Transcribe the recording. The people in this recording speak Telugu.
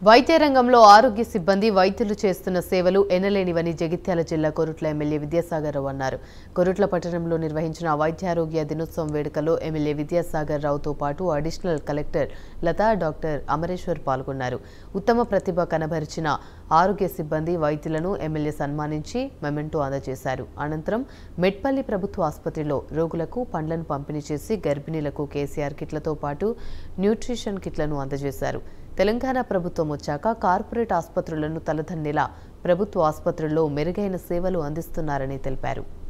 వైద్య రంగంలో ఆరోగ్య సిబ్బంది వైద్యులు చేస్తున్న సేవలు ఎనలేనివని జగిత్యాల జిల్లా కొరుట్ల ఎమ్మెల్యే విద్యాసాగర్ రావు అన్నారు కొరుట్ల పట్టణంలో నిర్వహించిన వైద్యారోగ్య దినోత్సవం వేడుకలో ఎమ్మెల్యే విద్యాసాగర్ రావుతో పాటు additional collector Latha doctor Amareshwar పాల్గొన్నారు ఉత్తమ ప్రతిభ కనబరిచిన ఆరోగ్య సిబ్బంది వైద్యులను ఎమ్మెల్యే సన్మానించి మెమెంటో అందజేశారు అనంతరం మెట్పల్లి ప్రభుత్వ ఆసుపత్రిలో రోగులకు పండ్లను పంపిణీ చేసి గర్భిణీలకు కేసీఆర్ కిట్లతో పాటు న్యూట్రిషన్ కిట్లను అందజేశారు తెలంగాణ ప్రభుత్వం వచ్చాక కార్పొరేట్ ఆసుపత్రులను తలదన్నేలా ప్రభుత్వ ఆసుపత్రుల్లో మెరుగైన సేవలు అందిస్తున్నారని తెలిపారు